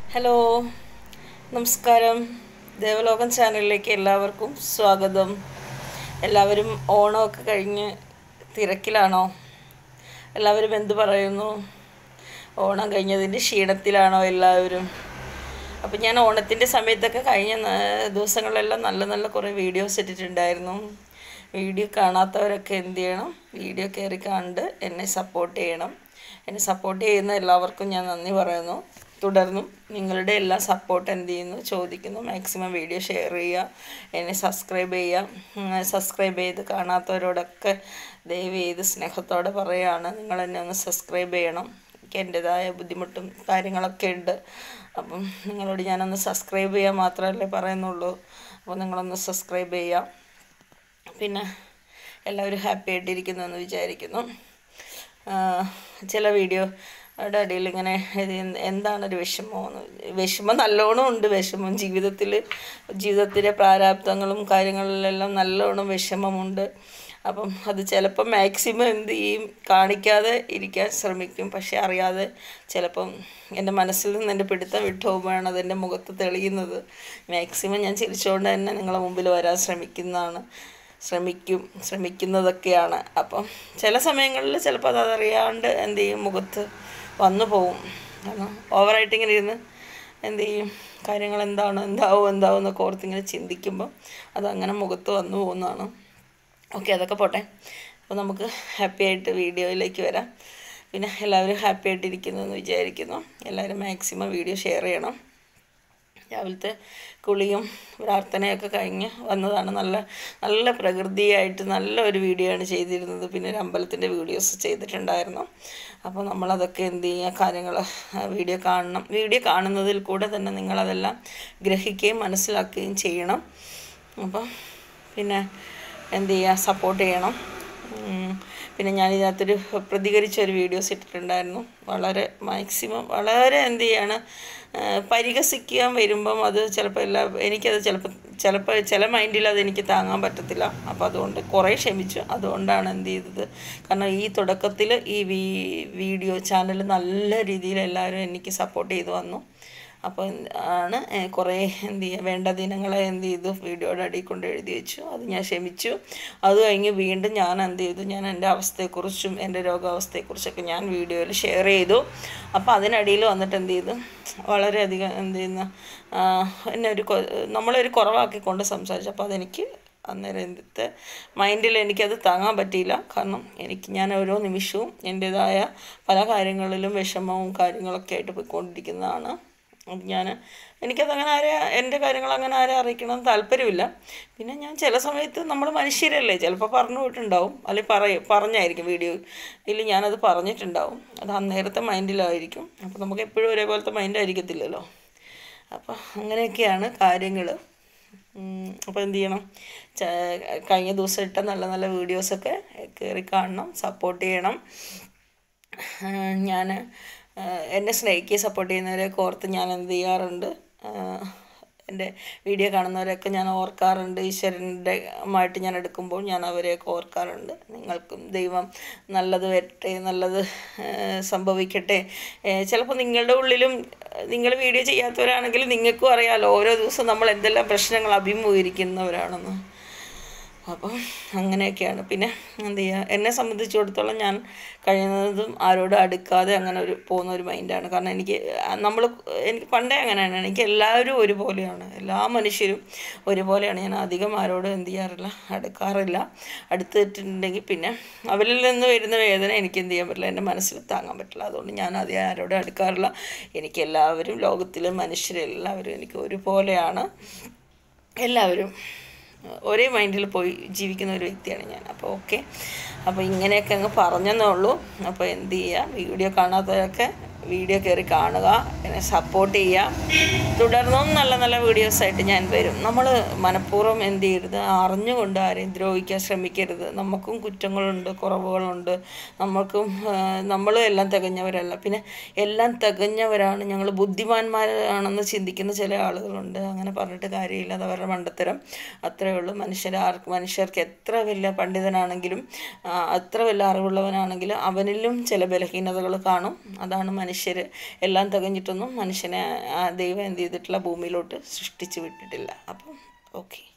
Hello നമസ്കാരം ദേവലോകം ചാനലിലേക്ക് എല്ലാവർക്കും സ്വാഗതം എല്ലാവരും ഓണമൊക്കെ കഴിഞ്ഞ് തിരക്കിലാണോ എല്ലാവരും എന്ത് പറയുന്നു ഓണം കഴിഞ്ഞതിൻ്റെ ക്ഷീണത്തിലാണോ എല്ലാവരും അപ്പം ഞാൻ ഓണത്തിൻ്റെ സമയത്തൊക്കെ കഴിഞ്ഞ ന- ദിവസങ്ങളിലെല്ലാം നല്ല നല്ല കുറേ വീഡിയോസ് ഇട്ടിട്ടുണ്ടായിരുന്നു വീഡിയോ കാണാത്തവരൊക്കെ എന്ത് ചെയ്യണം വീഡിയോ കയറി കണ്ട് എന്നെ സപ്പോർട്ട് ചെയ്യണം എന്നെ സപ്പോർട്ട് ചെയ്യുന്ന എല്ലാവർക്കും ഞാൻ നന്ദി പറയുന്നു തുടർന്നും നിങ്ങളുടെ എല്ലാ സപ്പോർട്ട് എന്ത് ചെയ്യുന്നു ചോദിക്കുന്നു മാക്സിമം വീഡിയോ ഷെയർ ചെയ്യുക എന്നെ സബ്സ്ക്രൈബ് ചെയ്യുക സബ്സ്ക്രൈബ് ചെയ്ത് കാണാത്തവരോടൊക്കെ ദയവ് ചെയ്ത് സ്നേഹത്തോടെ പറയുകയാണ് നിങ്ങൾ എന്നെ ഒന്ന് സബ്സ്ക്രൈബ് ചെയ്യണം എനിക്ക് എൻ്റെതായ ബുദ്ധിമുട്ടും കാര്യങ്ങളൊക്കെ ഉണ്ട് അപ്പം നിങ്ങളോട് ഞാനൊന്ന് സബ്സ്ക്രൈബ് ചെയ്യാൻ മാത്രമല്ലേ പറയുന്നുള്ളൂ അപ്പോൾ നിങ്ങളൊന്ന് സബ്സ്ക്രൈബ് ചെയ്യുക പിന്നെ എല്ലാവരും ഹാപ്പി ആയിട്ടിരിക്കുന്നു എന്ന് വിചാരിക്കുന്നു ആ, ചില വീഡിയോയുടെ അടിയിൽ ഇങ്ങനെ ഇത് എന്ത് എന്താണൊരു വിഷമം എന്ന് വിഷമം നല്ലോണം ഉണ്ട് വിഷമം ജീവിതത്തിൽ ജീവിതത്തിലെ പ്രാരാബ്ദങ്ങളും കാര്യങ്ങളിലെല്ലാം നല്ലോണം വിഷമമുണ്ട് അപ്പം അത് ചിലപ്പം മാക്സിമം എന്ത് ചെയ്യും കാണിക്കാതെ ഇരിക്കാൻ ശ്രമിക്കും പക്ഷെ അറിയാതെ ചിലപ്പം എൻ്റെ മനസ്സിൽ നിന്ന് എൻ്റെ പിടുത്തം വിട്ടു പോകുമ്പോഴാണ് അതെൻ്റെ മുഖത്ത് തെളിയുന്നത് മാക്സിമം ഞാൻ ചിരിച്ചുകൊണ്ട് തന്നെ നിങ്ങളെ മുമ്പിൽ വരാൻ ശ്രമിക്കുന്നതാണ് ശ്രമിക്കും ശ്രമിക്കുന്നതൊക്കെയാണ് അപ്പം ചില സമയങ്ങളിൽ ചിലപ്പോൾ അത് അതറിയാണ്ട് എന്ത് ചെയ്യും മുഖത്ത് വന്നു പോകും കാരണം ഓവറായിട്ട് ഇങ്ങനെ ഇരുന്ന് എന്ത് ചെയ്യും കാര്യങ്ങൾ എന്താണ് എന്താവും എന്താവും എന്നൊക്കെ ഓർത്ത് ഇങ്ങനെ ചിന്തിക്കുമ്പോൾ അതങ്ങനെ മുഖത്ത് വന്നു പോകുന്നതാണ് ഓക്കെ അതൊക്കെ പോട്ടെ അപ്പോൾ നമുക്ക് ഹാപ്പി ആയിട്ട് വീഡിയോയിലേക്ക് വരാം പിന്നെ എല്ലാവരും ഹാപ്പി ആയിട്ടിരിക്കുന്നു എന്ന് വിചാരിക്കുന്നു എല്ലാവരും മാക്സിമം വീഡിയോ ഷെയർ ചെയ്യണം രാവിലത്തെ കുളിയും പ്രാർത്ഥനയൊക്കെ കഴിഞ്ഞ് വന്നതാണ് നല്ല നല്ല പ്രകൃതിയായിട്ട് നല്ല ഒരു വീഡിയോ ആണ് ചെയ്തിരുന്നത് പിന്നെ ഒരു അമ്പലത്തിൻ്റെ വീഡിയോസ് ചെയ്തിട്ടുണ്ടായിരുന്നു അപ്പോൾ നമ്മളതൊക്കെ എന്ത് ചെയ്യുക കാര്യങ്ങൾ വീഡിയോ കാണണം വീഡിയോ കാണുന്നതിൽ കൂടെ തന്നെ നിങ്ങളതെല്ലാം ഗ്രഹിക്കുകയും മനസ്സിലാക്കുകയും ചെയ്യണം അപ്പം പിന്നെ എന്ത് ചെയ്യുക സപ്പോർട്ട് ചെയ്യണം ഉം. പിന്നെ ഞാൻ ഇതിനകത്തൊരു പ്രതികരിച്ച ഒരു വീഡിയോസ് ഇട്ടിട്ടുണ്ടായിരുന്നു വളരെ മാക്സിമം വളരെ എന്ത് ചെയ്യാണ് ആ, പരിഹസിക്കാൻ വരുമ്പം അത് ചിലപ്പോൾ എല്ലാ എനിക്കത് ചിലപ്പോൾ ചിലപ്പോൾ ചില മൈൻഡിൽ അത് എനിക്ക് താങ്ങാൻ പറ്റത്തില്ല അപ്പോൾ അതുകൊണ്ട് കുറേ ക്ഷമിച്ചു അതുകൊണ്ടാണ് എന്ത് ചെയ്തത് കാരണം ഈ തുടക്കത്തിൽ ഈ വീ വീഡിയോ ചാനൽ നല്ല രീതിയിൽ എല്ലാവരും എനിക്ക് സപ്പോർട്ട് ചെയ്തു വന്നു അപ്പോൾ ആണ് ഏ, കുറേ എന്ത് ചെയ്യുക വേണ്ട ദിനങ്ങളെ എന്ത് ചെയ്തു വീഡിയോയുടെ അടിയിൽ കൊണ്ട് എഴുതി വെച്ചു അത് ഞാൻ ക്ഷമിച്ചു അത് കഴിഞ്ഞ് വീണ്ടും ഞാൻ എന്ത് ചെയ്തു ഞാൻ എൻ്റെ അവസ്ഥയെക്കുറിച്ചും എൻ്റെ രോഗാവസ്ഥയെക്കുറിച്ചൊക്കെ ഞാൻ വീഡിയോയിൽ ഷെയർ ചെയ്തു അപ്പോൾ അതിനടിയിൽ വന്നിട്ട് എന്ത് ചെയ്തു വളരെയധികം എന്ത് ചെയ്യുന്ന ആ, എന്നെ ഒരു കൊ- നമ്മളൊരു കുറവാക്കിക്കൊണ്ട് സംസാരിച്ചു അപ്പോൾ അതെനിക്ക് അന്നേരം എന്തിത്തെ മൈൻഡിൽ എനിക്കത് താങ്ങാൻ പറ്റിയില്ല കാരണം എനിക്ക് ഞാൻ ഓരോ നിമിഷവും എൻ്റേതായ പല കാര്യങ്ങളിലും വിഷമവും കാര്യങ്ങളൊക്കെ ആയിട്ട് പോയിക്കൊണ്ടിരിക്കുന്നതാണ് അത് ഞാൻ എനിക്കതങ്ങനെ ആരെ എൻ്റെ കാര്യങ്ങൾ അങ്ങനെ ആരെ അറിയിക്കണം താല്പര്യമില്ല പിന്നെ ഞാൻ ചില സമയത്ത് നമ്മൾ മനുഷ്യരല്ലേ ചിലപ്പോൾ പറഞ്ഞു പോയിട്ടുണ്ടാവും അല്ലെങ്കിൽ പറയും പറഞ്ഞായിരിക്കും വീഡിയോ ഇല്ല ഞാനത് പറഞ്ഞിട്ടുണ്ടാവും അത് അന്നേരത്തെ മൈൻഡിലായിരിക്കും അപ്പോൾ നമുക്ക് എപ്പോഴും ഒരേപോലത്തെ മൈൻഡ് ആയിരിക്കത്തില്ലല്ലോ അപ്പോൾ അങ്ങനെയൊക്കെയാണ് കാര്യങ്ങൾ അപ്പോൾ എന്ത് ചെയ്യണം ച- കഴിഞ്ഞ ദിവസം ഇട്ട നല്ല നല്ല വീഡിയോസൊക്കെ കയറി കാണണം സപ്പോർട്ട് ചെയ്യണം ഞാൻ എന്നെ സ്നേഹിക്കുകയും സപ്പോർട്ട് ചെയ്യുന്നവരെയൊക്കെ ഓർത്ത് ഞാൻ എന്ത് ചെയ്യാറുണ്ട് എൻ്റെ വീഡിയോ കാണുന്നവരെയൊക്കെ ഞാൻ ഓർക്കാറുണ്ട് ഈശ്വരൻ്റെ മായിട്ട് ഞാൻ എടുക്കുമ്പോൾ ഞാൻ അവരെയൊക്കെ ഓർക്കാറുണ്ട് നിങ്ങൾക്കും ദൈവം നല്ലത് വരട്ടെ നല്ലത് ആ, സംഭവിക്കട്ടെ ചിലപ്പോൾ നിങ്ങളുടെ ഉള്ളിലും നിങ്ങൾ വീഡിയോ ചെയ്യാത്തവരാണെങ്കിൽ നിങ്ങൾക്കും അറിയാമല്ലോ ഓരോ ദിവസവും നമ്മൾ എന്തെല്ലാം പ്രശ്നങ്ങൾ അഭിമുഖീകരിക്കുന്നവരാണെന്ന് അപ്പം അങ്ങനെയൊക്കെയാണ് പിന്നെ എന്ത് ചെയ്യുക എന്നെ സംബന്ധിച്ചിടത്തോളം ഞാൻ കഴിയുന്നതും ആരോടും അടുക്കാതെ അങ്ങനെ ഒരു പോകുന്ന ഒരു മൈൻഡാണ് കാരണം എനിക്ക് നമ്മൾ എനിക്ക് പണ്ടേ അങ്ങനെയാണ് എനിക്ക് എല്ലാവരും ഒരുപോലെയാണ് എല്ലാ മനുഷ്യരും ഒരുപോലെയാണ് ഞാൻ അധികം ആരോടും എന്ത് ചെയ്യാറില്ല അടുക്കാറില്ല അടുത്തിട്ടുണ്ടെങ്കിൽ പിന്നെ അവരിൽ നിന്ന് വരുന്ന വേദന എനിക്ക് എന്ത് ചെയ്യാൻ പറ്റില്ല എൻ്റെ മനസ്സിൽ താങ്ങാൻ പറ്റില്ല അതുകൊണ്ട് ഞാൻ അധികം ആരോടും അടുക്കാറില്ല എനിക്ക് എല്ലാവരും ലോകത്തിലെ മനുഷ്യരെല്ലാവരും എനിക്ക് ഒരുപോലെയാണ് എല്ലാവരും ഒരേ മൈൻഡിൽ പോയി ജീവിക്കുന്ന ഒരു വ്യക്തിയാണ് ഞാൻ അപ്പോൾ ഓക്കെ അപ്പോൾ ഇങ്ങനെയൊക്കെ അങ്ങ് പറഞ്ഞെന്നേ ഉള്ളൂ അപ്പോൾ എന്ത് ചെയ്യുക വീഡിയോ കാണാത്തവരൊക്കെ വീഡിയോ കയറി കാണുക എന്നെ സപ്പോർട്ട് ചെയ്യുക തുടർന്നും നല്ല നല്ല വീഡിയോസായിട്ട് ഞാൻ വരും നമ്മൾ മനഃപൂർവ്വം എന്ത് ചെയ്യരുത് അറിഞ്ഞുകൊണ്ട് ആരെയും ദ്രോഹിക്കാൻ ശ്രമിക്കരുത് നമുക്കും കുറ്റങ്ങളുണ്ട് കുറവുകളുണ്ട് നമ്മൾക്കും നമ്മളും എല്ലാം തികഞ്ഞവരല്ല പിന്നെ എല്ലാം തികഞ്ഞവരാണ് ഞങ്ങൾ ബുദ്ധിമാന്മാരാണെന്ന് ചിന്തിക്കുന്ന ചില ആളുകളുണ്ട് അങ്ങനെ പറഞ്ഞിട്ട് കാര്യമില്ല അത് അവരുടെ മണ്ടത്തരം അത്രയേ ഉള്ളൂ മനുഷ്യരാർക്ക് മനുഷ്യർക്ക് എത്ര വലിയ പണ്ഡിതനാണെങ്കിലും ആ, എത്ര വലിയ അറിവുള്ളവനാണെങ്കിലും അവനിലും ചില ബലഹീനതകൾ കാണും അതാണ് മനുഷ്യ മനുഷ്യർ എല്ലാം തികഞ്ഞിട്ടൊന്നും മനുഷ്യനെ ആ ദൈവം എന്ത് ചെയ്തിട്ടില്ല ഭൂമിയിലോട്ട് സൃഷ്ടിച്ച് വിട്ടിട്ടില്ല അപ്പം ഓക്കെ